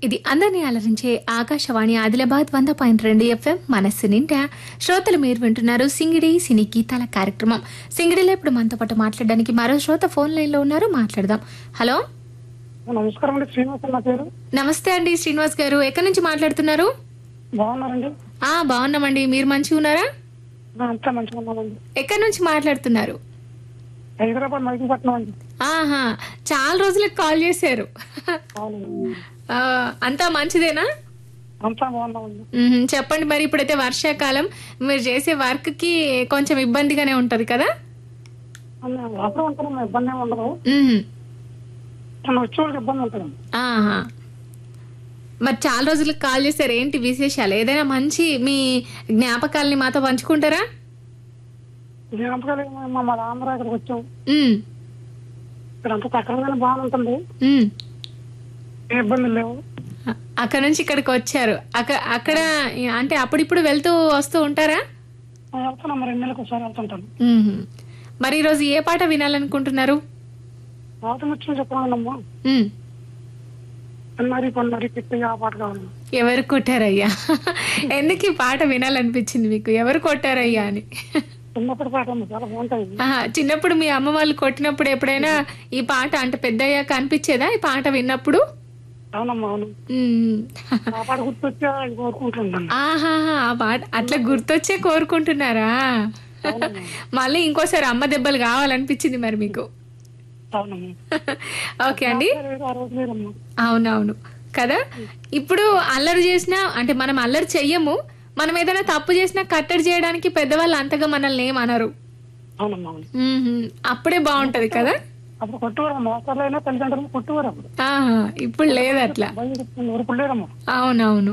ఇది అందరినీ అలరించే ఆకాశవాణి ఆదిలాబాద్ వంద పాయింట్ రెండు ఎఫ్ఎం మనస్సు నిండా శ్రోతలు మీరు వింటున్నారు సింగిడి సినీ గీతాల కార్యక్రమం సింగిడిలో ఇప్పుడు మనతో పాటు మాట్లాడడానికి మరో శ్రోత ఫోన్ లైన్ లో ఉన్నారు మాట్లాడదాం హలో నమస్కారం అండి శ్రీనివాస్ నా పేరు నమస్తే అండి శ్రీనివాస్ గారు ఎక్కడి నుంచి మాట్లాడుతున్నారు బాగున్నారండి ఆ బాగున్నామండి మీరు మంచిగా ఉన్నారా ఆ, అంతా మంచిగా ఉన్నామండి ఎక్కడి నుంచి మాట్లాడుతున్నారు హైదరాబాద్ మైకపట్నం అండి ఆహా చాలా రోజులకు కాల్ చేశారు అవునండి ఆ, అంతా మంచిదేనా అంతా బాగున్నామండి మ్మ్. చెప్పండి మరి ఇప్పుడైతే వర్షాకాలం మీరు చేసే వర్క్ కి కొంచెం ఇబ్బందిగానే ఉంటది కదా అన్న, అప్పుడు ఉంటాను ఇబ్బంది ఏమి ఉండదు మ్మ్. మనం వచ్చే వాళ్ళకి ఇబ్బంది ఉంటుంది ఆహా మరి చాలా రోజులకు కాల్ చేశారు ఏంటి విశేషాలు ఏదైనా మంచి మీ జ్ఞాపకాలని మాతో పంచుకుంటారా జ్ఞాపకాలు ఏమో మా మన ఆంధ్ర ఇక్కడికి వచ్చాం మ్మ్. ఇక్కడ అంతా సక్రమంగానే బాగుంటుంది మ్మ్. ఏ ఇబ్బందులు లేవు అ- అక్కడ నుంచి ఇక్కడికి వచ్చారు అక్కడ అక్కడ అంటే అప్పుడిప్పుడు వెళ్తూ వస్తూ ఉంటారా ఆ, వెళ్తున్నాం రెండు నెలలకు ఒకసారి వెళ్తుంటాను మ్మ్. మరి ఈరోజు ఏ పాట వినాలనుకుంటున్నారు పాత ముచ్చని చెప్పాలమ్మా మ్మ్. పన్నరి పన్నరి పెట్టి ఆ పాట కావాలి ఎవరు కొట్టారయ్యా ఎందుకు ఈ పాట వినాలనిపించింది మీకు ఎవరు కొట్టారయ్యా అని చిన్నప్పటి పాట అమ్మ, చాలా బాగుంటాయి ఆహా, చిన్నప్పుడు మీ అమ్మ వాళ్ళు కొట్టినప్పుడు ఎప్పుడైనా ఈ పాట అంటే పెద్దయ్యాక అనిపించేదా ఈ పాట విన్నప్పుడు అవునమ్మా అవును ఉమ్. ఆ పాట గుర్తొచ్చా అది కోరుకుంటుంటాను ఆహాహా ఆ పాట అట్లా గుర్తొచ్చే కోరుకుంటున్నారా అవునమ్మా మళ్ళీ ఇంకోసారి అమ్మ దెబ్బలు కావాలనిపించింది మరి మీకు అవునమ్మా ఓకే అండి ఆ రోజు లేదమ్మా అవునవును కదా ఇప్పుడు అల్లరి చేసినా అంటే మనం అల్లరి చెయ్యము మనం ఏదైనా తప్పు చేసినా కట్టడి చేయడానికి పెద్దవాళ్ళు అంతగా మనల్ని ఏమనరు అవునమ్మా అవును మ్మ్హ్మ్. అప్పుడే బాగుంటది కదా అప్పుడు కొట్టువారు మోసాలు అయినా తల్లిదండ్రులు కొట్టువారు అప్పుడు ఆహా, ఇప్పుడు లేదు అట్లా భయం చెప్తుంది ఊరుకు లేదమ్మా అవునవును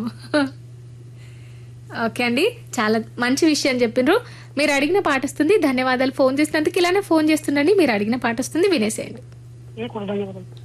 ఓకే అండి చాలా మంచి విషయం చెప్పిండ్రు మీరు అడిగిన పాట వస్తుంది ధన్యవాదాలు ఫోన్ చేసినందుకు ఇలానే ఫోన్ చేస్తుండండి మీరు అడిగిన పాట వస్తుంది వినేసేయండి ఏ కూడా ధన్యవాదాలు